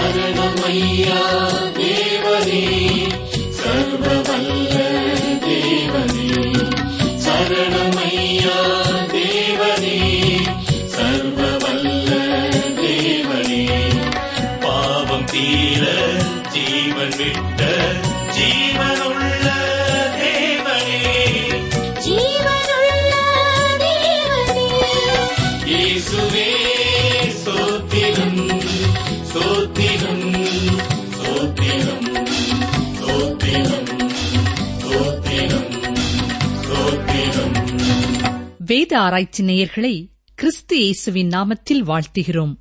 சரணமையா தேவனே சர்வ வல்ல தேவனே சரணமையா தேவனே சர்வ வல்ல தேவனே பாவம் தீர ஜீவன் விட்ட ஜீவனுள்ள தேவனே ஜீவனுள்ள தேவனே இயேசுவே சோத்திரம் சோத்திரம் சோத்திரம் சோத்திரம் சோத்திரம் சோத்திரம் வேத ஆராய்ச்சி நேயர்களை கிறிஸ்து இயேசுவின் நாமத்தில் வாழ்த்துகிறோம்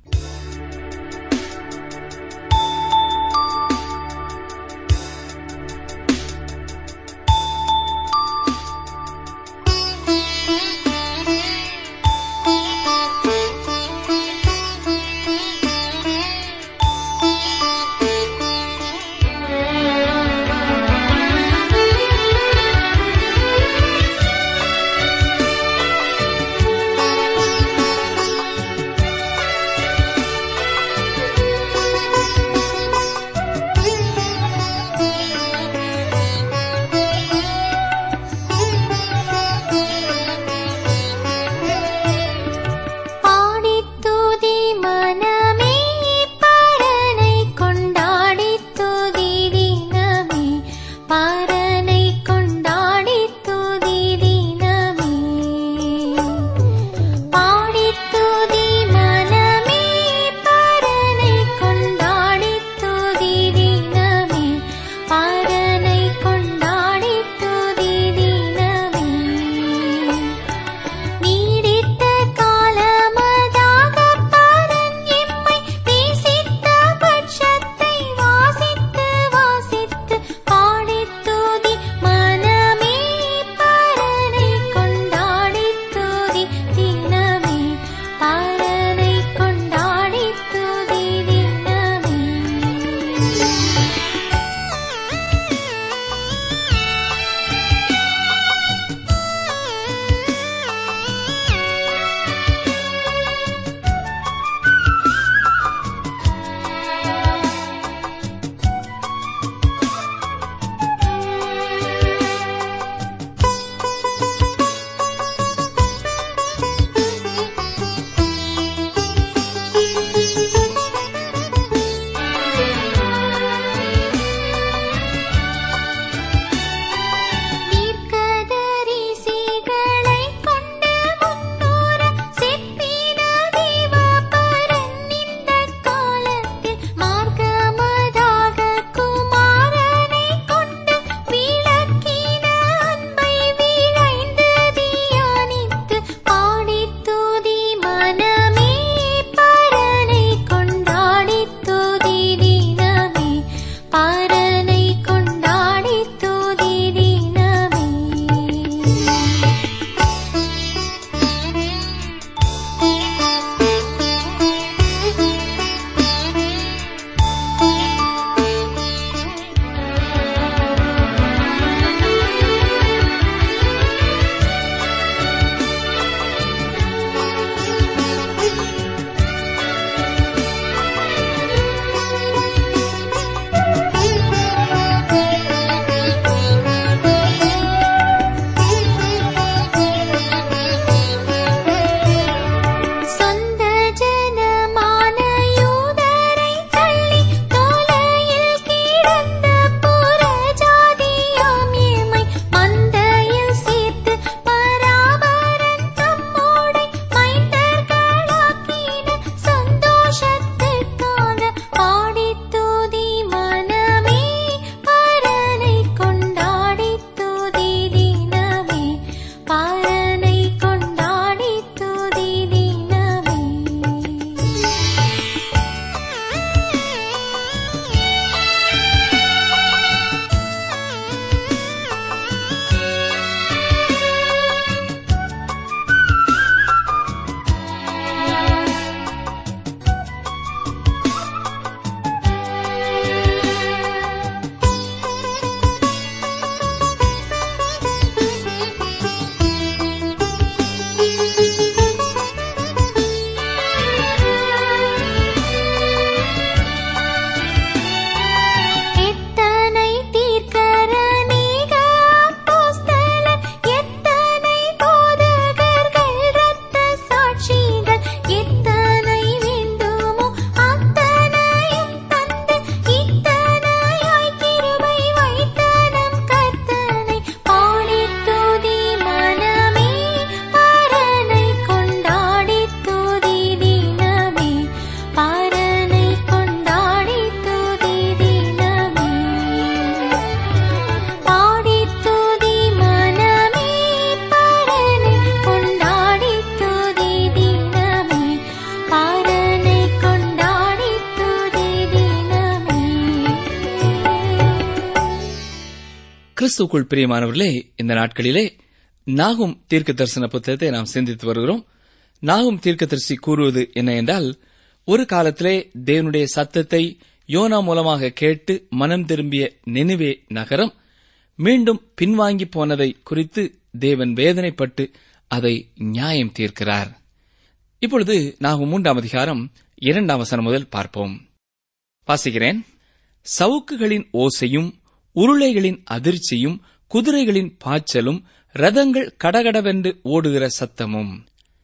கிறிஸ்துக்குள் பிரியமானவர்களே இந்த நாட்களிலே நாகும் தீர்க்க தரிசன புத்தகத்தை நாம் சிந்தித்து வருகிறோம் நாகும் தீர்க்கதரிசி கூறுவது என்ன என்றால் ஒரு காலத்திலே தேவனுடைய சத்தத்தை யோனா மூலமாக கேட்டு மனம் திரும்பிய நினைவே நகரம் மீண்டும் பின்வாங்கி போனதை குறித்து தேவன் வேதனைப்பட்டு அதை நியாயம் தீர்க்கிறார் இப்பொழுது நாகும் மூன்றாம் அதிகாரம் இரண்டாம் வசனம் முதல் பார்ப்போம் வாசிக்கிறேன் சவுக்குகளின் ஓசையும் உருளைகளின் அதிர்ச்சியும் குதிரைகளின் பாய்ச்சலும் ரதங்கள் கடகடவென்று ஓடுகிற சத்தமும்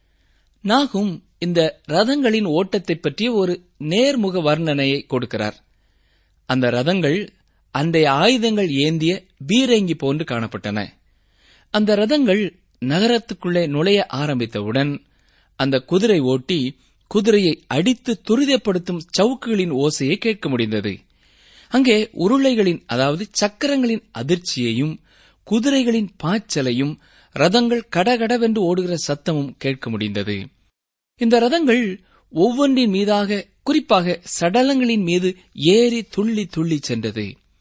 நாகும் இந்த ரதங்களின் ஓட்டத்தைப் பற்றிய ஒரு நேர்முக வர்ணனையை கொடுக்கிறார் அந்த ரதங்கள் அன்றைய ஆயுதங்கள் ஏந்திய பீரங்கி போன்று காணப்பட்டன அந்த ரதங்கள் நகரத்துக்குள்ளே நுழைய ஆரம்பித்தவுடன் அந்த குதிரை ஓட்டி குதிரையை அடித்து துரிதப்படுத்தும் சவுக்குகளின் ஓசையை கேட்க முடிந்தது அங்கே உருளைகளின் அதாவது சக்கரங்களின் அதிர்ச்சியையும் குதிரைகளின் பாய்ச்சலையும் ரதங்கள் கடகடவென்று ஓடுகிற சத்தமும் கேட்க முடிந்தது இந்த ரதங்கள் ஒவ்வொன்றின் மீதாக குறிப்பாக சடலங்களின் மீது ஏறி துள்ளி துள்ளி சென்றது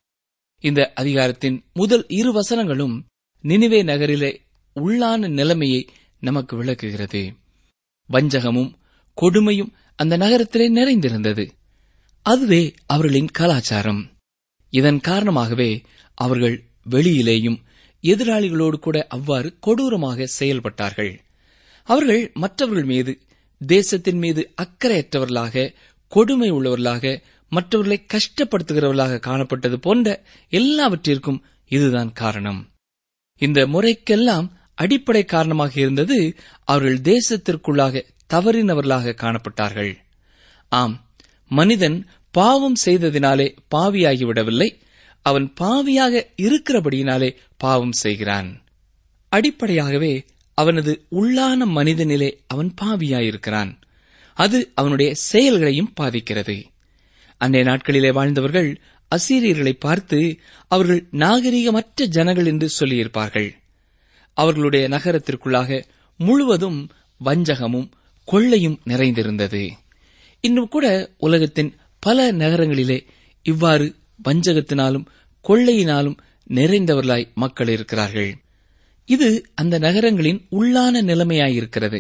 இந்த அதிகாரத்தின் முதல் இரு வசனங்களும் நினிவே நகரிலே உள்ளான நிலைமையை நமக்கு விளக்குகிறது வஞ்சகமும் கொடுமையும் அந்த நகரத்திலே நிறைந்திருந்தது அதுவே அவர்களின் கலாச்சாரம் இதன் காரணமாகவே அவர்கள் வெளியிலேயும் எதிராளிகளோடு கூட அவ்வாறு கொடூரமாக செயல்பட்டார்கள் அவர்கள் மற்றவர்கள் மீது தேசத்தின் மீது அக்கறையற்றவர்களாக கொடுமை உள்ளவர்களாக மற்றவர்களை கஷ்டப்படுத்துகிறவர்களாக காணப்பட்டது போன்ற எல்லாவற்றிற்கும் இதுதான் காரணம் இந்த முறைக்கெல்லாம் அடிப்படை காரணமாக இருந்தது அவர்கள் தேசத்திற்குள்ளாக தவறினவர்களாக காணப்பட்டார்கள் ஆம் மனிதன் பாவம் செய்ததினாலே பாவியாகிவிடவில்லை அவன் பாவியாக இருக்கிறபடியினாலே பாவம் செய்கிறான் அடிப்படையாகவே அவனது உள்ளான மனிதனிலே அவன் பாவியாயிருக்கிறான் அது அவனுடைய செயல்களையும் பாதிக்கிறது அன்றைய நாட்களிலே வாழ்ந்தவர்கள் அசீரியர்களை பார்த்து அவர்கள் நாகரிகமற்ற ஜனங்கள் என்று சொல்லியிருப்பார்கள் அவர்களுடைய நகரத்திற்குள்ளாக முழுவதும் வஞ்சகமும் கொள்ளையும் நிறைந்திருந்தது இன்னும் கூட உலகத்தின் பல நகரங்களிலே இவ்வாறு வஞ்சகத்தினாலும் கொள்ளையினாலும் நிறைந்தவர்களாய் மக்கள் இருக்கிறார்கள் இது அந்த நகரங்களின் உள்ளான நிலைமையாயிருக்கிறது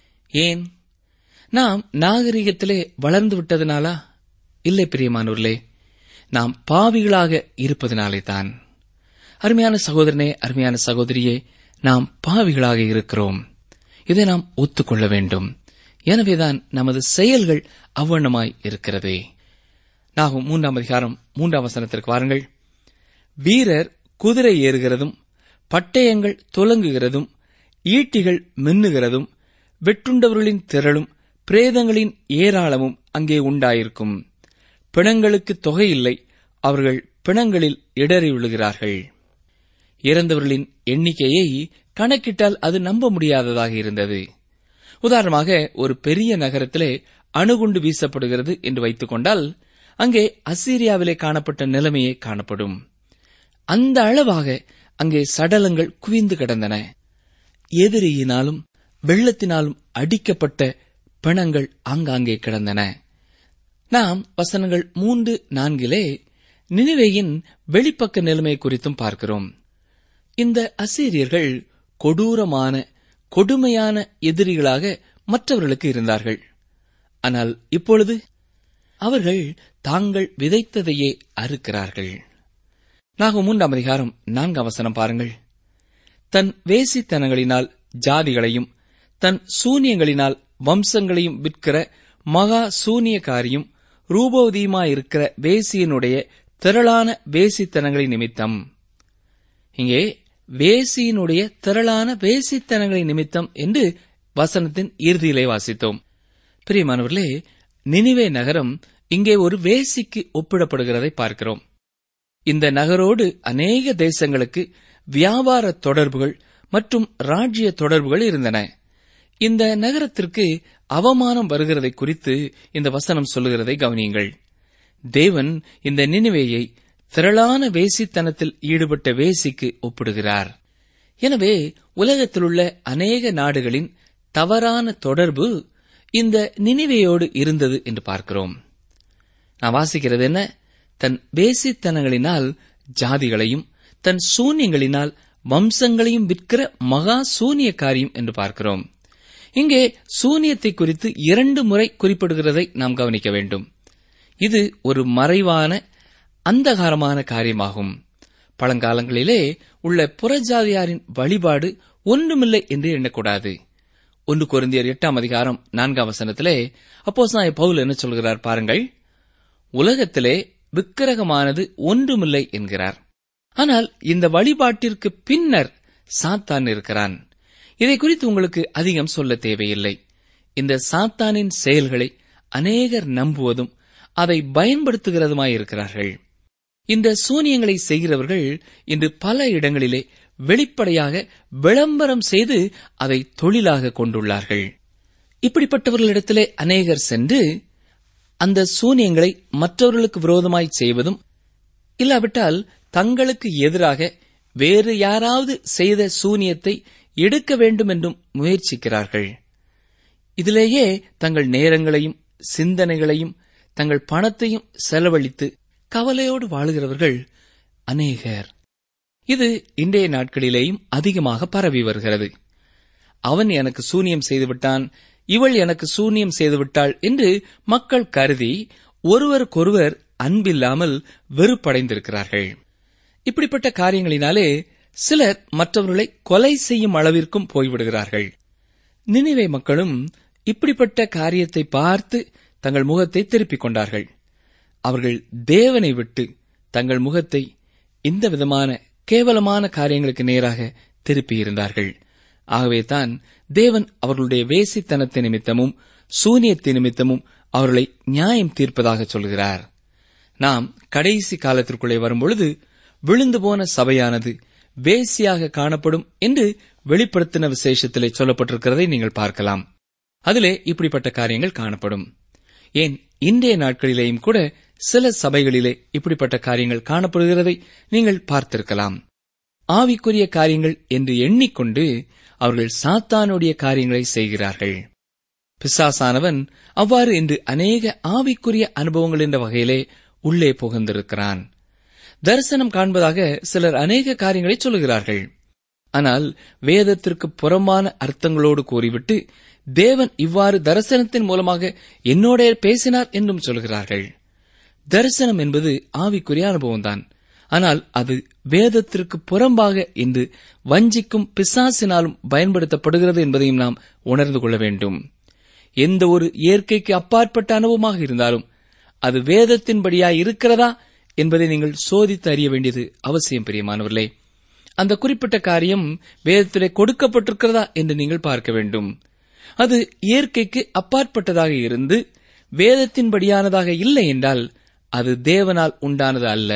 ஏன் நாம் நாகரிகத்திலே வளர்ந்து விட்டதனாலா இல்லை பிரியமானவர்களே நாம் பாவிகளாக இருப்பதனாலே தான் அருமையான சகோதரனே அருமையான சகோதரியே நாம் பாவிகளாக இருக்கிறோம் இதை நாம் ஒத்துக்கொள்ள வேண்டும் எனவேதான் நமது செயல்கள் அவ்வண்ணமாய் இருக்கிறது நாகும் மூன்றாம் அதிகாரம் மூன்றாம் வசனத்திற்கு வாருங்கள் வீரர் குதிரை ஏறுகிறதும் பட்டயங்கள் துலங்குகிறதும் ஈட்டிகள் மின்னுகிறதும் வெட்டுண்டவர்களின் திரளும் பிரேதங்களின் ஏராளமும் அங்கே உண்டாயிருக்கும் பிணங்களுக்கு தொகையில்லை அவர்கள் பிணங்களில் இடறி விழுகிறார்கள் இறந்தவர்களின் எண்ணிக்கையை கணக்கிட்டால் அது நம்ப முடியாததாக இருந்தது உதாரணமாக ஒரு பெரிய நகரத்திலே அணுகுண்டு வீசப்படுகிறது என்று வைத்துக் கொண்டால் அங்கே அசீரியாவிலே காணப்பட்ட நிலைமையே காணப்படும் அந்த அளவாக அங்கே சடலங்கள் குவிந்து கிடந்தன எதிரியினாலும் வெள்ளத்தினாலும் அடிக்கப்பட்ட பிணங்கள் ஆங்காங்கே கிடந்தன நாம் வசனங்கள் மூன்று நான்கிலே நினிவேயின் வெளிப்பக்க நிலைமை குறித்தும் பார்க்கிறோம் இந்த அசீரியர்கள் கொடூரமான கொடுமையான எதிரிகளாக மற்றவர்களுக்கு இருந்தார்கள் ஆனால் இப்பொழுது அவர்கள் தாங்கள் விதைத்ததையே அறுக்கிறார்கள் நாகும் மூன்றாம் அதிகாரம் நான்காம் வசனம் பாருங்கள் தன் வேசித்தனங்களினால் ஜாதிகளையும் தன் சூனியங்களினால் வம்சங்களையும் விற்கிற மகா சூனியக்காரியும் ரூபவதியுமாயிருக்கிற வேசியினுடைய திரளான வேசித்தனங்களின் நிமித்தம் இங்கே வேசியினுடைய திரளான வேசித்தனங்களின் நிமித்தம் என்று வசனத்தின் இறுதியிலே வாசித்தோம் பிரியமானவர்களே நினிவே நகரம் இங்கே ஒரு வேசிக்கு ஒப்பிடப்படுகிறதை பார்க்கிறோம் இந்த நகரோடு அநேக தேசங்களுக்கு வியாபார தொடர்புகள் மற்றும் ராஜ்ய தொடர்புகள் இருந்தன இந்த நகரத்திற்கு அவமானம் வருகிறதை குறித்து இந்த வசனம் சொல்லுகிறதை கவனியுங்கள் தேவன் இந்த நினைவேயை திரளான வேசித்தனத்தில் ஈடுபட்ட வேசிக்கு ஒப்பிடுகிறார் எனவே உலகத்திலுள்ள அநேக நாடுகளின் தவறான தொடர்பு இந்த நினைவையோடு இருந்தது என்று பார்க்கிறோம் நான் வாசிக்கிறது என்ன தன் வேசித்தனங்களினால் ஜாதிகளையும் தன் சூன்யங்களினால் வம்சங்களையும் விற்கிற மகா சூனியக்காரியும் என்று பார்க்கிறோம் இங்கே சூனியத்தை குறித்து இரண்டு முறை குறிப்பிடுகிறதை நாம் கவனிக்க வேண்டும் இது ஒரு மறைவான அந்தகாரமான காரியமாகும் பழங்காலங்களிலே உள்ள புறஜாதியாரின் வழிபாடு ஒன்றுமில்லை என்று எண்ணக்கூடாது ஒன்று கொரிந்தியர் எட்டாம் அதிகாரம் நான்காம் வசனத்திலே அப்போஸ்தலனாகிய பவுல் என்ன சொல்கிறார் பாருங்கள் உலகத்திலே விக்கிரகமானது ஒன்றுமில்லை என்கிறார் ஆனால் இந்த வழிபாட்டிற்கு பின்னர் சாத்தான் இருக்கிறான் இதை குறித்து உங்களுக்கு அதிகம் சொல்ல தேவையில்லை இந்த சாத்தானின் செயல்களை அநேகர் நம்புவதும் அதை பயன்படுத்துகிறதுமாயிருக்கிறார்கள் இந்த சூனியங்களை செய்கிறவர்கள் இன்று பல இடங்களிலே வெளிப்படையாக விளம்பரம் செய்து அதை தொழிலாக கொண்டுள்ளார்கள் இப்படிப்பட்டவர்களிடத்திலே அநேகர் சென்று அந்த சூனியங்களை மற்றவர்களுக்கு விரோதமாய் செய்வதும் இல்லாவிட்டால் தங்களுக்கு எதிராக வேறு யாராவது செய்த சூனியத்தை எடுக்க வேண்டும் என்றும் முயற்சிக்கிறார்கள் இதிலேயே தங்கள் நேரங்களையும் சிந்தனைகளையும் தங்கள் பணத்தையும் செலவழித்து கவலையோடு வாழுகிறவர்கள் அநேகர் இது இன்றைய நாட்களிலேயும் அதிகமாக பரவி வருகிறது அவன் எனக்கு சூனியம் செய்துவிட்டான் இவள் எனக்கு சூனியம் செய்துவிட்டாள் என்று மக்கள் கருதி ஒருவருக்கொருவர் அன்பில்லாமல் வெறுப்படைந்திருக்கிறார்கள் இப்படிப்பட்ட காரியங்களினாலே சிலர் மற்றவர்களை கொலை செய்யும் அளவிற்கும் போய்விடுகிறார்கள் நினைவே மக்களும் இப்படிப்பட்ட காரியத்தை பார்த்து தங்கள் முகத்தை திருப்பிக் கொண்டார்கள் அவர்கள் தேவனை விட்டு தங்கள் முகத்தை இந்த விதமான கேவலமான காரியங்களுக்கு நேராக திருப்பியிருந்தார்கள் ஆகவே தான் தேவன் அவர்களுடைய வேசித்தனத்தை நிமித்தமும் சூனியத்தை நிமித்தமும் அவர்களை நியாயம் தீர்ப்பதாக சொல்கிறார் நாம் கடைசி காலத்திற்குள்ளே வரும்பொழுது விழுந்து போன சபையானது வேசியாக காணப்படும் என்று வெளிப்படுத்தின விசேஷத்திலே சொல்லப்பட்டிருக்கிறதை நீங்கள் பார்க்கலாம் அதிலே இப்படிப்பட்ட காரியங்கள் காணப்படும் ஏன் இன்றைய நாட்களிலேயும் கூட சில சபைகளிலே இப்படிப்பட்ட காரியங்கள் காணப்படுகிறதை நீங்கள் பார்த்திருக்கலாம் ஆவிக்குரிய காரியங்கள் என்று எண்ணிக்கொண்டு அவர்கள் சாத்தானுடைய காரியங்களை செய்கிறார்கள் பிசாசானவன் அவ்வாறு இன்று அநேக ஆவிக்குரிய அனுபவங்கள் என்ற வகையிலே உள்ளே புகுந்திருக்கிறான் தரிசனம் காண்பதாக சிலர் அநேக காரியங்களை சொல்லுகிறார்கள் ஆனால் வேதத்திற்கு புறம்பான அர்த்தங்களோடு கூறிவிட்டு தேவன் இவ்வாறு தரிசனத்தின் மூலமாக என்னோட பேசினார் என்றும் சொல்கிறார்கள் தரிசனம் என்பது ஆவிக்குரிய அனுபவம்தான் ஆனால் அது வேதத்திற்கு புறம்பாக என்று வஞ்சிக்கும் பிசாசினாலும் பயன்படுத்தப்படுகிறது என்பதையும் நாம் உணர்ந்து கொள்ள வேண்டும் எந்த ஒரு இயற்கைக்கு அப்பாற்பட்ட அனுபவமாக இருந்தாலும் அது வேதத்தின்படியாய் இருக்கிறதா என்பதை நீங்கள் சோதித்து அறிய வேண்டியது அவசியம் பிரியமானவர்களே அந்த குறிப்பிட்ட காரியம் வேதத்திலே கொடுக்கப்பட்டிருக்கிறதா என்று நீங்கள் பார்க்க வேண்டும் அது இயற்கைக்கு அப்பாற்பட்டதாக இருந்து வேதத்தின்படியானதாக இல்லை என்றால் அது தேவனால் உண்டானது அல்ல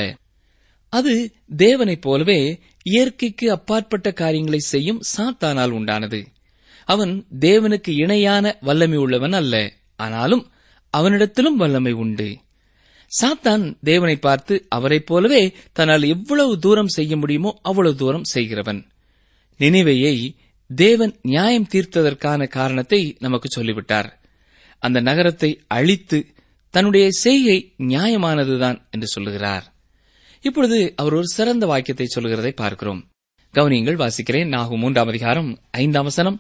அது தேவனைப் போலவே இயற்கைக்கு அப்பாற்பட்ட காரியங்களை செய்யும் சாத்தானால் உண்டானது அவன் தேவனுக்கு இணையான வல்லமை உள்ளவன் அல்ல ஆனாலும் அவனிடத்திலும் வல்லமை உண்டு சாத்தான் தேவனை பார்த்து அவரைப் போலவே தன்னால் எவ்வளவு தூரம் செய்ய முடியுமோ அவ்வளவு தூரம் செய்கிறவன் நினைவையை தேவன் நியாயம் தீர்த்ததற்கான காரணத்தை நமக்கு சொல்லிவிட்டார் அந்த நகரத்தை அழித்து தன்னுடைய செய்கை நியாயமானதுதான் என்று சொல்லுகிறார் இப்பொழுது அவர் ஒரு சிறந்த வாக்கியத்தை சொல்லுகிறதை பார்க்கிறோம் கவனியங்கள் வாசிக்கிறேன் நாகும் மூன்றாம் அதிகாரம் ஐந்தாம் வசனம்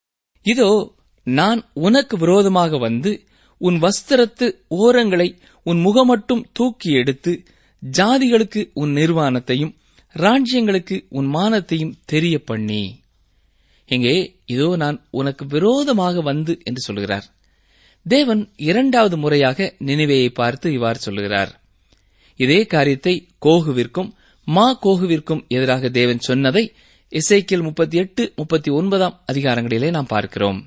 இதோ நான் உனக்கு விரோதமாக வந்து உன் வஸ்திரத்து ஓரங்களை உன் முகமட்டும் தூக்கி எடுத்து ஜாதிகளுக்கு உன் நிர்வாணத்தையும் ராஜ்யங்களுக்கு உன் மானத்தையும் தெரிய பண்ணி இங்கே இதோ நான் உனக்கு விரோதமாக வந்து என்று சொல்கிறார் தேவன் இரண்டாவது முறையாக நினைவையை பார்த்து இவ்வாறு சொல்லுகிறார் இதே காரியத்தை கோகுவிற்கும் மா கோகுவிற்கும் எதிராக தேவன் சொன்னதை இசைக்கியல் முப்பத்தி எட்டு முப்பத்தி ஒன்பதாம் அதிகாரங்களிலே நாம் பார்க்கிறோம்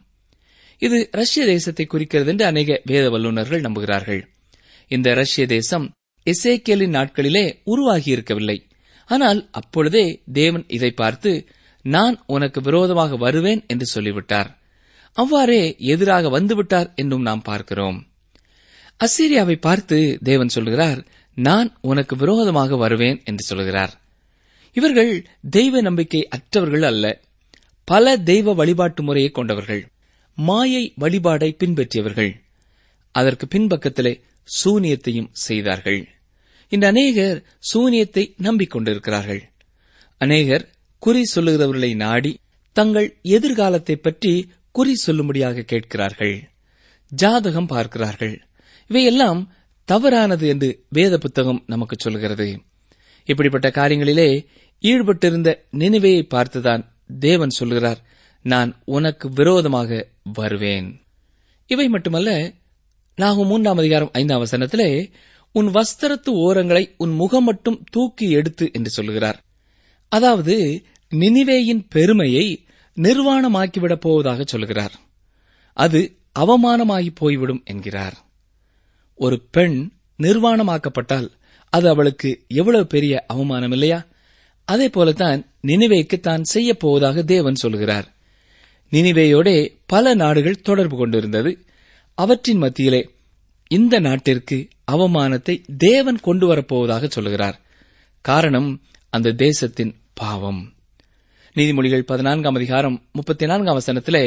இது ரஷ்ய தேசத்தை குறிக்கிறது என்று அநேக வேத வல்லுநர்கள் நம்புகிறார்கள் இந்த ரஷ்ய தேசம் இசைக்கியலின் நாட்களிலே உருவாகி இருக்கவில்லை ஆனால் அப்பொழுதே தேவன் இதை பார்த்து நான் உனக்கு விரோதமாக வருவேன் என்று சொல்லிவிட்டார் அவ்வாறே எதிராக வந்துவிட்டார் என்றும் நாம் பார்க்கிறோம் அசீரியாவை பார்த்து தேவன் சொல்கிறார் நான் உனக்கு விரோதமாக வருவேன் என்று சொல்கிறார் இவர்கள் தெய்வ நம்பிக்கை அற்றவர்கள் அல்ல பல தெய்வ வழிபாட்டு முறையை கொண்டவர்கள் மாயை வழிபாடை பின்பற்றியவர்கள் அதற்கு பின்பக்கத்திலே சூனியத்தையும் செய்தார்கள் இந்த அநேகர் சூனியத்தை நம்பிக்கொண்டிருக்கிறார்கள் அநேகர் குறி சொல்லுகிறவர்களை நாடி தங்கள் எதிர்காலத்தை பற்றி குறி சொல்லும்படியாக கேட்கிறார்கள் ஜாதகம் பார்க்கிறார்கள் இவையெல்லாம் தவறானது என்று வேத புத்தகம் நமக்கு சொல்கிறது இப்படிப்பட்ட காரியங்களிலே ஈடுபட்டிருந்த நினைவையை பார்த்துதான் தேவன் சொல்கிறார் நான் உனக்கு விரோதமாக வருவேன் இவை மட்டுமல்ல நாகும் மூன்றாம் அதிகாரம் ஐந்தாம் வசனத்திலே உன் வஸ்திரத்து ஓரங்களை உன் முகம் மட்டும் தூக்கி எடுத்து என்று சொல்லுகிறார் அதாவது நினிவேயின் பெருமையை நிர்வாணமாக்கிவிடப் போவதாக சொல்கிறார் அது அவமானமாகி போய்விடும் என்கிறார் ஒரு பெண் நிர்வாணமாக்கப்பட்டால் அது அவளுக்கு எவ்வளவு பெரிய அவமானம் இல்லையா அதே போலத்தான் நினிவேக்கு தான் செய்யப் போவதாக தேவன் சொல்கிறார் நினிவேயோடே பல நாடுகள் தொடர்பு கொண்டிருந்தது அவற்றின் மத்தியிலே இந்த நாட்டிற்கு அவமானத்தை தேவன் கொண்டு வரப்போவதாக சொல்லுகிறார் காரணம் அந்த தேசத்தின் பாவம் நீதிமொழிகள் பதினான்காம் அதிகாரம் முப்பத்தி நான்காம் வசனத்திலே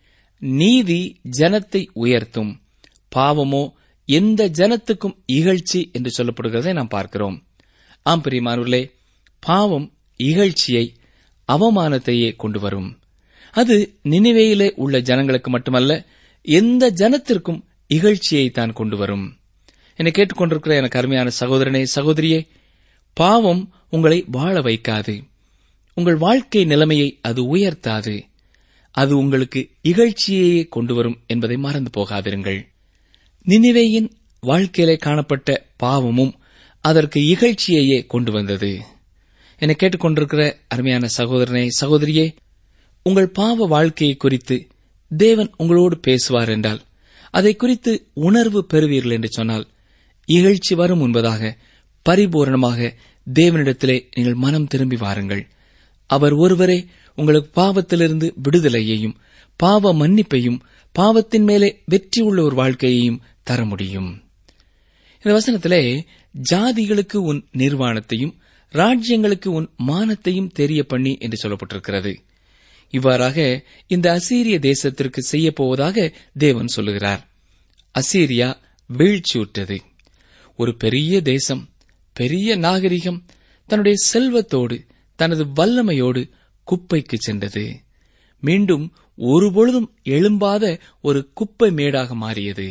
நீதி ஜனத்தை உயர்த்தும் பாவமோ எந்த ஜனத்துக்கும் இகழ்ச்சி என்று சொல்லப்படுகிறதை நாம் பார்க்கிறோம் ஆம் பிரியமானூர்களே பாவம் இகழ்ச்சியை அவமானத்தையே கொண்டு வரும் அது நினைவேயிலே உள்ள ஜனங்களுக்கு மட்டுமல்ல எந்த ஜனத்திற்கும் இகழ்ச்சியை தான் கொண்டு வரும் என்னை கேட்டுக்கொண்டிருக்கிற எனக்கு அருமையான சகோதரனே சகோதரியே பாவம் உங்களை வாழ வைக்காது உங்கள் வாழ்க்கை நிலைமையை அது உயர்த்தாது அது உங்களுக்கு இகழ்ச்சியையே கொண்டு வரும் என்பதை மறந்து போகாதிருங்கள் நினிவேயின் வாழ்க்கையிலே காணப்பட்ட பாவமும் அதற்கு இகழ்ச்சியையே கொண்டு வந்தது என்னை கேட்டுக்கொண்டிருக்கிற அருமையான சகோதரனே சகோதரியே உங்கள் பாவ வாழ்க்கையை குறித்து தேவன் உங்களோடு பேசுவார் என்றால் அதை குறித்து உணர்வு பெறுவீர்கள் என்று சொன்னால் இகழ்ச்சி வரும் முன்பதாக பரிபூரணமாக தேவனிடத்திலே நீங்கள் மனம் திரும்பி வாருங்கள் அவர் ஒருவரே உங்களுக்கு பாவத்திலிருந்து விடுதலையையும் பாவ மன்னிப்பையும் பாவத்தின் மேலே வெற்றி உள்ள ஒரு வாழ்க்கையையும் தர முடியும் இந்த வசனத்திலே ஜாதிகளுக்கு உன் நிர்வாணத்தையும் ராஜ்யங்களுக்கு உன் மானத்தையும் தெரிய பண்ணி என்று சொல்லப்பட்டிருக்கிறது இவ்வாறாக இந்த அசீரிய தேசத்திற்கு செய்யப் போவதாக தேவன் சொல்லுகிறார் அசீரியா வீழ்ச்சியுற்றது ஒரு பெரிய தேசம் பெரிய நாகரிகம் தன்னுடைய செல்வத்தோடு தனது வல்லமையோடு குப்பைக்கு சென்றது மீண்டும் ஒருபொழுதும் எழும்பாத ஒரு குப்பை மேடாக மாறியது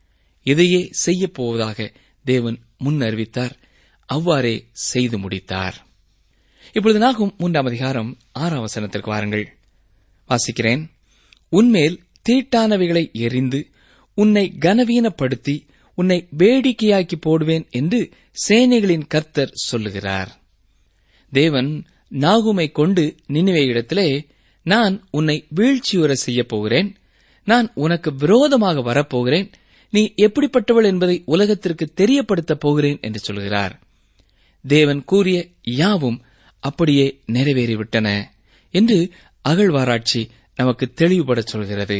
இதையே செய்யப் போவதாக தேவன் முன் அறிவித்தார் அவ்வாறே செய்து முடித்தார் இப்பொழுது நாகும் மூன்றாம் அதிகாரம் ஆறாம் வசனத்திற்கு வாருங்கள் வாசிக்கிறேன் உன்மேல் தீட்டானவைகளை எரிந்து உன்னை கனவீனப்படுத்தி உன்னை வேடிக்கையாக்கி போடுவேன் என்று சேனைகளின் கர்த்தர் சொல்லுகிறார் தேவன் நாகுமை கொண்டு நினைவே இடத்திலே நான் உன்னை வீழ்ச்சியுற செய்யப் போகிறேன் நான் உனக்கு விரோதமாக வரப்போகிறேன் நீ எப்படிப்பட்டவள் என்பதை உலகத்திற்கு தெரியப்படுத்தப் போகிறேன் என்று சொல்கிறார் தேவன் கூறிய யாவும் அப்படியே நிறைவேறிவிட்டன என்று அகழ்வாராய்ச்சி நமக்கு தெளிவுபடச் சொல்கிறது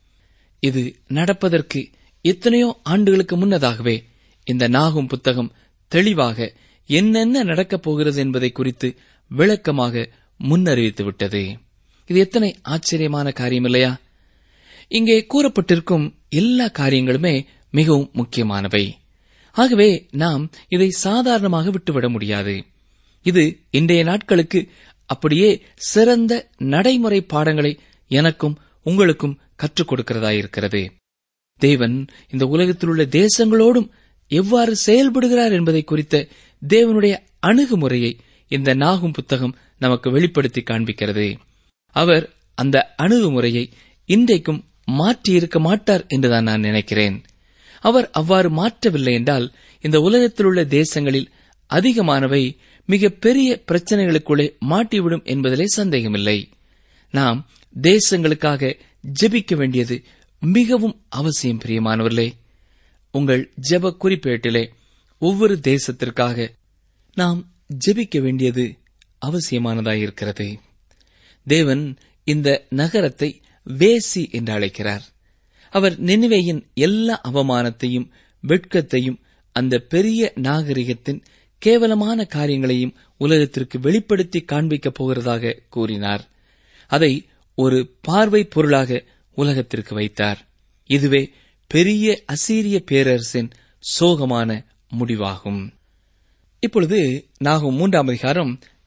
இது நடப்பதற்கு எத்தனையோ ஆண்டுகளுக்கு முன்னதாகவே இந்த நாகும் புத்தகம் தெளிவாக என்னென்ன நடக்கப் போகிறது என்பதை குறித்து விளக்கமாக முன்னறிவித்து விட்டது இது எத்தனை ஆச்சரியமான காரியம் இல்லையா இங்கே கூறப்பட்டிருக்கும் எல்லா காரியங்களுமே மிகவும் முக்கியமானவை ஆகவே நாம் இதை சாதாரணமாக விட்டுவிட முடியாது இது இன்றைய நாட்களுக்கு அப்படியே சிறந்த நடைமுறை பாடங்களை எனக்கும் உங்களுக்கும் கற்றுக் கொடுக்கிறதாயிருக்கிறது தேவன் இந்த உலகத்தில் உள்ள தேசங்களோடும் எவ்வாறு செயல்படுகிறார் என்பதை குறித்த தேவனுடைய அணுகுமுறையை இந்த நாகும் புத்தகம் நமக்கு வெளிப்படுத்தி காண்பிக்கிறது அவர் அந்த அணுகுமுறையை இன்றைக்கும் மாற்றியிருக்க மாட்டார் என்றுதான் நான் நினைக்கிறேன் அவர் அவ்வாறு மாற்றவில்லை என்றால் இந்த உலகத்தில் உள்ள தேசங்களில் அதிகமானவை மிக பெரிய பிரச்சனைகளுக்குள்ளே மாட்டிவிடும் என்பதிலே சந்தேகமில்லை நாம் தேசங்களுக்காக ஜெபிக்க வேண்டியது மிகவும் அவசியம் பிரியமானவர்களே உங்கள் ஜெப குறிப்பேட்டிலே ஒவ்வொரு தேசத்திற்காக நாம் ஜெபிக்க வேண்டியது அவசியமானதாயிருக்கிறது தேவன் இந்த நகரத்தை வேசி என்று அழைக்கிறார் அவர் நினைவேயின் எல்லா அவமானத்தையும் வெட்கத்தையும் அந்த பெரிய நாகரிகத்தின் கேவலமான காரியங்களையும் உலகத்திற்கு வெளிப்படுத்தி காண்பிக்கப் போகிறதாக கூறினார் அதை ஒரு பார்வை பொருளாக உலகத்திற்கு வைத்தார் இதுவே பெரிய அசீரிய பேரரசின் சோகமான முடிவாகும் இப்பொழுது நாகும் மூன்றாம் அதிகாரம்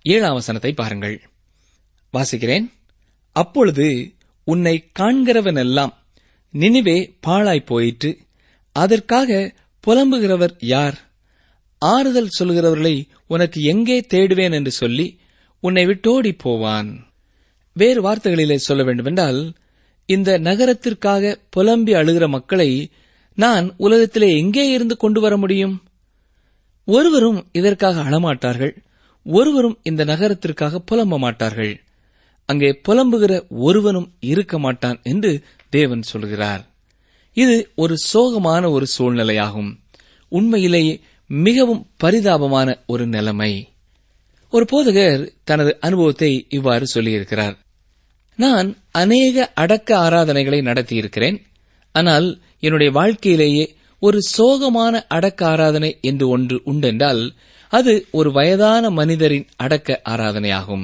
ஏழாம் வசனத்தை பாருங்கள் வாசிக்கிறேன் அப்பொழுது உன்னை காண்கிறவனெல்லாம் நினிவே பாழாய் போயிற்று அதற்காக புலம்புகிறவர் யார் ஆறுதல் சொல்கிறவர்களை உனக்கு எங்கே தேடுவேன் என்று சொல்லி உன்னை விட்டோடி போவான் வேறு வார்த்தைகளிலே சொல்ல வேண்டுமென்றால் இந்த நகரத்திற்காக புலம்பி அழுகிற மக்களை நான் உலகத்திலே எங்கே இருந்து கொண்டு வர முடியும் ஒருவரும் இதற்காக அழமாட்டார்கள் ஒருவரும் இந்த நகரத்திற்காக புலம்ப மாட்டார்கள் அங்கே புலம்புகிற ஒருவனும் இருக்க மாட்டான் என்று தேவன் சொல்கிறார் இது ஒரு சோகமான ஒரு சூழ்நிலையாகும் உண்மையிலேயே மிகவும் பரிதாபமான ஒரு நிலைமை ஒரு போதகர் தனது அனுபவத்தை இவ்வாறு சொல்லியிருக்கிறார் நான் அநேக அடக்க ஆராதனைகளை நடத்தியிருக்கிறேன் ஆனால் என்னுடைய வாழ்க்கையிலேயே ஒரு சோகமான அடக்க ஆராதனை என்று ஒன்று உண்டென்றால் அது ஒரு வயதான மனிதரின் அடக்க ஆராதனையாகும்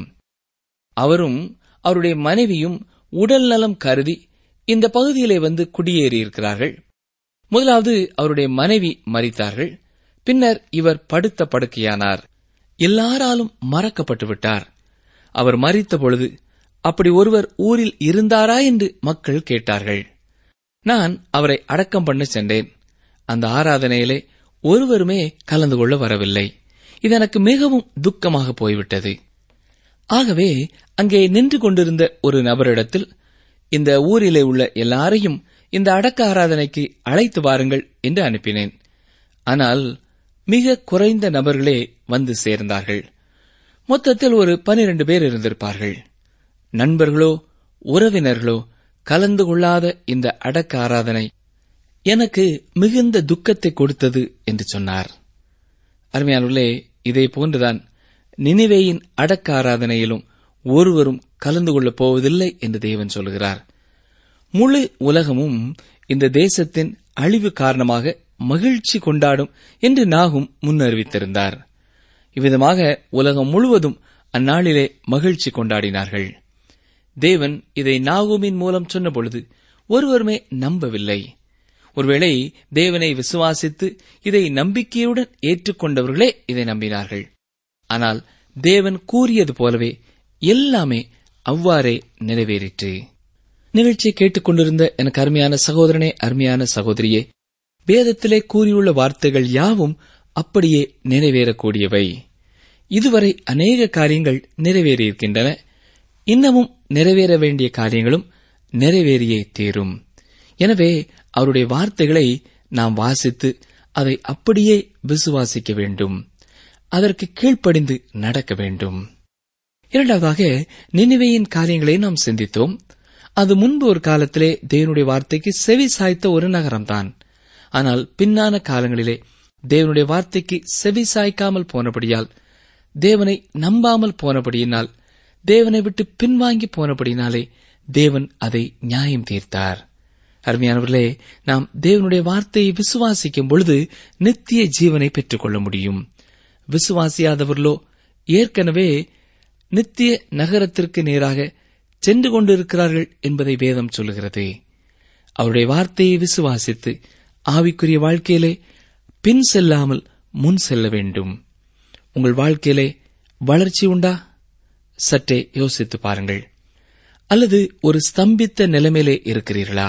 அவரும் அவருடைய மனைவியும் உடல் நலம் கருதி இந்த பகுதியிலே வந்து குடியேறியிருக்கிறார்கள் முதலாவது அவருடைய மனைவி மறித்தார்கள் பின்னர் இவர் படுத்த படுக்கையானார் எல்லாராலும் மறக்கப்பட்டு விட்டார் அவர் மறித்த பொழுது அப்படி ஒருவர் ஊரில் இருந்தாரா என்று மக்கள் கேட்டார்கள் நான் அவரை அடக்கம் பண்ண சென்றேன் அந்த ஆராதனையிலே ஒருவருமே கலந்து கொள்ள வரவில்லை இது எனக்கு மிகவும் துக்கமாக போய்விட்டது ஆகவே அங்கே நின்று கொண்டிருந்த ஒரு நபரிடத்தில் இந்த ஊரிலே உள்ள எல்லாரையும் இந்த அடக்க ஆராதனைக்கு அழைத்து வாருங்கள் என்று அனுப்பினேன் ஆனால் மிக குறைந்த நபர்களே வந்து சேர்ந்தார்கள் மொத்தத்தில் ஒரு பனிரெண்டு பேர் இருந்திருப்பார்கள் நண்பர்களோ உறவினர்களோ கலந்து கொள்ளாத இந்த அடக்க ஆராதனை எனக்கு மிகுந்த துக்கத்தை கொடுத்தது என்று சொன்னார் அருமையானுள்ளே இதே போன்றுதான் நினிவேயின் அடக்க ஆராதனையிலும் ஒருவரும் கலந்து கொள்ளப் போவதில்லை என்று தேவன் சொல்கிறார் முழு உலகமும் இந்த தேசத்தின் அழிவு காரணமாக மகிழ்ச்சி கொண்டாடும் என்று நாகும் முன்னறிவித்திருந்தார் இவ்விதமாக உலகம் முழுவதும் அந்நாளிலே மகிழ்ச்சி கொண்டாடினார்கள் தேவன் இதை நாகூமின் மூலம் சொன்னபொழுது ஒருவருமே நம்பவில்லை ஒருவேளை தேவனை விசுவாசித்து இதை நம்பிக்கையுடன் ஏற்றுக்கொண்டவர்களே இதை நம்பினார்கள் ஆனால் தேவன் கூறியது போலவே எல்லாமே அவ்வாறே நிறைவேறிற்று நிகழ்ச்சியை கேட்டுக்கொண்டிருந்த எனக்கு அருமையான சகோதரனே அருமையான சகோதரியே வேதத்திலே கூறியுள்ள வார்த்தைகள் யாவும் அப்படியே நிறைவேறக்கூடியவை இதுவரை அநேக காரியங்கள் நிறைவேறியிருக்கின்றன இன்னமும் நிறைவேற வேண்டிய காரியங்களும் நிறைவேறியே தீரும் எனவே அவருடைய வார்த்தைகளை நாம் வாசித்து அதை அப்படியே விசுவாசிக்க வேண்டும் அதற்கு கீழ்ப்படிந்து நடக்க வேண்டும் இரண்டாவதாக நினைவையின் காரியங்களை நாம் சிந்தித்தோம் அது முன்பு ஒரு காலத்திலே தேவனுடைய வார்த்தைக்கு செவி சாய்த்த ஒரு நகரம்தான் ஆனால் பின்னான காலங்களிலே தேவனுடைய வார்த்தைக்கு செவி சாய்க்காமல் போனபடியால் தேவனை நம்பாமல் போனபடியினால் தேவனை விட்டு பின்வாங்கி போனபடினாலே தேவன் அதை நியாயம் தீர்த்தார் அருமையானவர்களே நாம் தேவனுடைய வார்த்தையை விசுவாசிக்கும் பொழுது நித்திய ஜீவனை பெற்றுக்கொள்ள முடியும் விசுவாசியாதவர்களோ ஏற்கனவே நித்திய நகரத்திற்கு நேராக சென்று கொண்டிருக்கிறார்கள் என்பதை வேதம் சொல்லுகிறது அவருடைய வார்த்தையை விசுவாசித்து ஆவிக்குரிய வாழ்க்கையிலே பின் செல்லாமல் முன் செல்ல வேண்டும் உங்கள் வாழ்க்கையிலே வளர்ச்சி உண்டா சற்றே யோசித்து பாருங்கள் அல்லது ஒரு ஸ்தம்பித்த நிலைமையிலே இருக்கிறீர்களா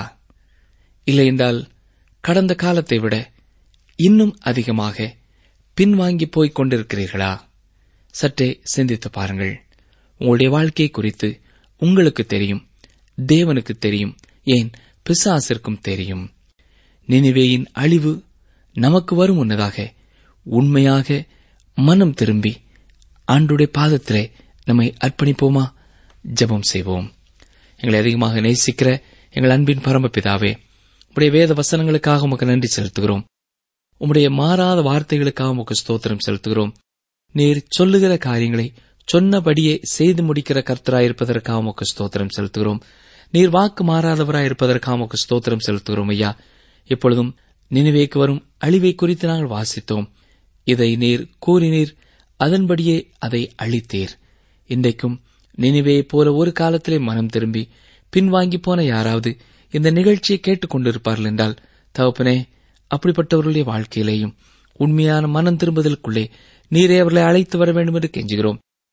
இல்லை என்றால் கடந்த காலத்தை விட இன்னும் அதிகமாக பின்வாங்கி போய்க் கொண்டிருக்கிறீர்களா சற்றே சிந்தித்து பாருங்கள் உங்களுடைய வாழ்க்கை குறித்து உங்களுக்கு தெரியும் தேவனுக்கு தெரியும் ஏன் பிசாசிற்கும் தெரியும் நினிவேயின் அழிவு நமக்கு வரும் முன்னதாக உண்மையாக மனம் திரும்பி ஆண்டுடைய பாதத்திலே நம்மை அர்ப்பணிப்போமா ஜெபம் செய்வோம் எங்களை அதிகமாக நேசிக்கிற எங்கள் அன்பின் பரமபிதாவே உடைய வேத வசனங்களுக்காக உமக்கு நன்றி செலுத்துகிறோம் உம்முடைய மாறாத வார்த்தைகளுக்காக உமக்கு ஸ்தோத்திரம் செலுத்துகிறோம் நீர் சொல்லுகிற காரியங்களை சொன்னபடியே செய்து முடிக்கிற கர்த்தராயிருப்பதற்காக உமக்கு ஸ்தோத்திரம் செலுத்துகிறோம் நீர் வாக்கு மாறாதவராயிருப்பதற்காக உமக்கு ஸ்தோத்திரம் செலுத்துகிறோம் ஐயா இப்பொழுதும் நினைவேக்கு வரும் அழிவை குறித்து நாங்கள் வாசித்தோம் இதை நீர் கூறினீர் அதன்படியே அதை அழித்தீர் இன்றைக்கும் நினைவே போல ஒரு காலத்திலே மனம் திரும்பி பின்வாங்கி போன யாராவது இந்த நிகழ்ச்சியை கேட்டுக் கொண்டிருப்பார்கள் என்றால் தகப்பனே அப்படிப்பட்டவர்களுடைய வாழ்க்கையிலேயும் உண்மையான மனம் திரும்புதலுக்குள்ளே நீரே அவர்களை அழைத்து வர வேண்டும் என்று கெஞ்சுகிறோம்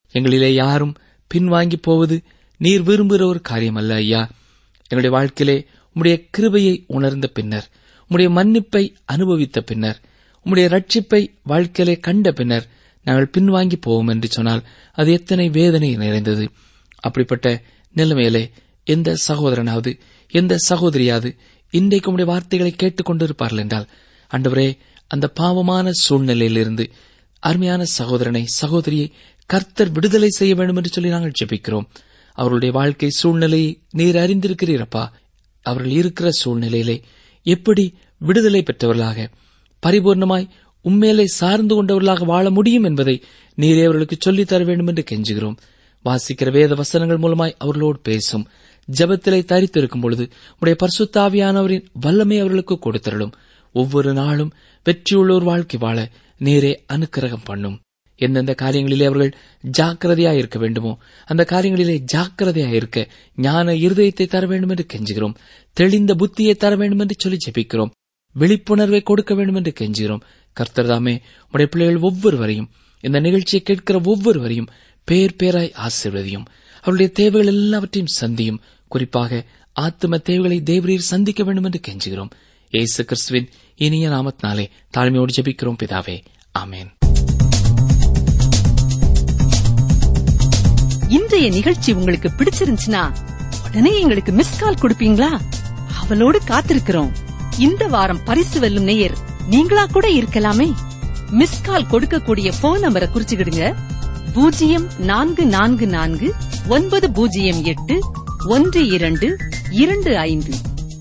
எங்களிலே யாரும் பின்வாங்கி போவது நீர் விரும்புகிற ஒரு காரியம் அல்ல ஐயா எங்களுடைய வாழ்க்கையிலே உம்முடைய கிருபையை உணர்ந்த பின்னர் உம்முடைய மன்னிப்பை அனுபவித்த பின்னர் உம்முடைய ரட்சிப்பை வாழ்க்கையிலே கண்ட பின்னர் நாங்கள் பின்வாங்கி போவோம் என்று சொன்னால் அது எத்தனை வேதனை நிறைந்தது அப்படிப்பட்ட நிலைமையிலே எந்த சகோதரனாவது எந்த சகோதரியாவது இன்றைக்கு உம்முடைய வார்த்தைகளை கேட்டுக் கொண்டிருப்பார்கள் என்றால் ஆண்டவரே அந்த பாவமான சூழ்நிலையிலிருந்து அருமையான சகோதரனை சகோதரியை கர்த்தர் விடுதலை செய்ய வேண்டும் என்று சொல்லி நாங்கள் ஜெபிக்கிறோம் அவர்களுடைய வாழ்க்கை சூழ்நிலையை நீர் அறிந்திருக்கிறீரப்பா அவர்கள் இருக்கிற சூழ்நிலையிலே எப்படி விடுதலை பெற்றவர்களாக பரிபூர்ணமாய் உண்மையிலே சார்ந்து கொண்டவர்களாக வாழ முடியும் என்பதை நீரே அவர்களுக்கு சொல்லித் தர வேண்டும் என்று கெஞ்சுகிறோம் வாசிக்கிற வேத வசனங்கள் மூலமாய் அவர்களோடு பேசும் ஜெபத்திலே தரித்திருக்கும் பொழுது உடைய பரிசுத்தாவியானவரின் வல்லமை அவர்களுக்கு கொடுத்தருளும் ஒவ்வொரு நாளும் வெற்றியுள்ள ஒரு வாழ்க்கை வாழ நீரே அனுக்கிரகம் பண்ணும் எந்தெந்த காரியங்களிலே அவர்கள் ஜாக்கிரதையா இருக்க வேண்டுமோ அந்த காரியங்களிலே ஜாக்கிரதையா இருக்க ஞான இருதயத்தை தர வேண்டும் என்று கெஞ்சுகிறோம் தெளிந்த புத்தியை தர வேண்டும் என்று சொல்லி ஜெபிக்கிறோம் விழிப்புணர்வை கொடுக்க வேண்டும் என்று கெஞ்சுகிறோம் கர்த்தர்தாமே உடைய பிள்ளைகள் ஒவ்வொருவரையும் இந்த நிகழ்ச்சியை கேட்கிற ஒவ்வொருவரையும் பேர் பேராய் ஆசீர்வதியும் அவருடைய தேவைகள் எல்லாவற்றையும் சந்தியும் குறிப்பாக ஆத்தும தேவைகளை தேவரீர் சந்திக்க வேண்டும் என்று கெஞ்சுகிறோம் ஏசு கிறிஸ்துவின் இனிய நாமத்தினாலே தாழ்மையோடு ஜெபிக்கிறோம் பிதாவே ஆமேன் இன்றைய நிகழ்ச்சி உங்களுக்கு பிடிச்சிருந்துச்சுன்னா உடனே எங்களுக்கு மிஸ் கால் கொடுப்பீங்களா அவளோடு காத்திருக்கிறோம் இந்த வாரம் பரிசு வெல்லும் நேயர் நீங்களா கூட இருக்கலாமே மிஸ் கால் கொடுக்கக்கூடிய போன் நம்பரை குறிச்சுக்கிடுங்க பூஜ்ஜியம் நான்கு நான்கு நான்கு ஒன்பது பூஜ்ஜியம் எட்டு ஒன்று இரண்டு இரண்டு ஐந்து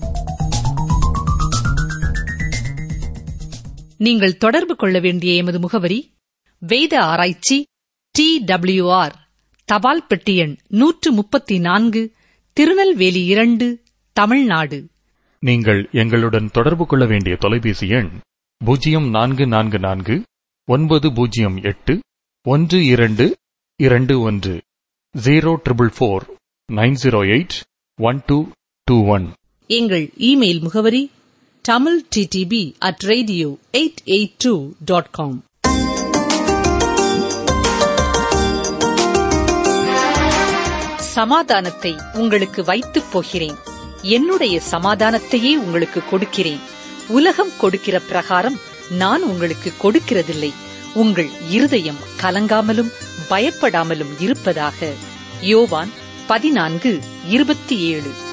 நீங்கள் தொடர்பு கொள்ள வேண்டிய எமது முகவரி வேத ஆராய்ச்சி டி டபிள்யூஆர் தபால் பெட்டி எண் நூற்று முப்பத்தி நான்கு திருநெல்வேலி இரண்டு தமிழ்நாடு நீங்கள் எங்களுடன் தொடர்பு கொள்ள வேண்டிய தொலைபேசி எண் பூஜ்ஜியம் நான்கு நான்கு நான்கு ஒன்பது பூஜ்ஜியம் எட்டு ஒன்று இரண்டு இரண்டு ஒன்று zero triple four nine zero eight one two two one எங்கள் இமெயில் முகவரி Tamil TTP at radio eight eight two dot com சமாதானத்தை உங்களுக்கு வைத்துப் போகிறேன் என்னுடைய சமாதானத்தையே உங்களுக்கு கொடுக்கிறேன் உலகம் கொடுக்கிற பிரகாரம் நான் உங்களுக்கு கொடுக்கிறதில்லை உங்கள் இருதயம் கலங்காமலும் பயப்படாமலும் இருப்பதாக யோவான் பதினான்கு இருபத்தி ஏழு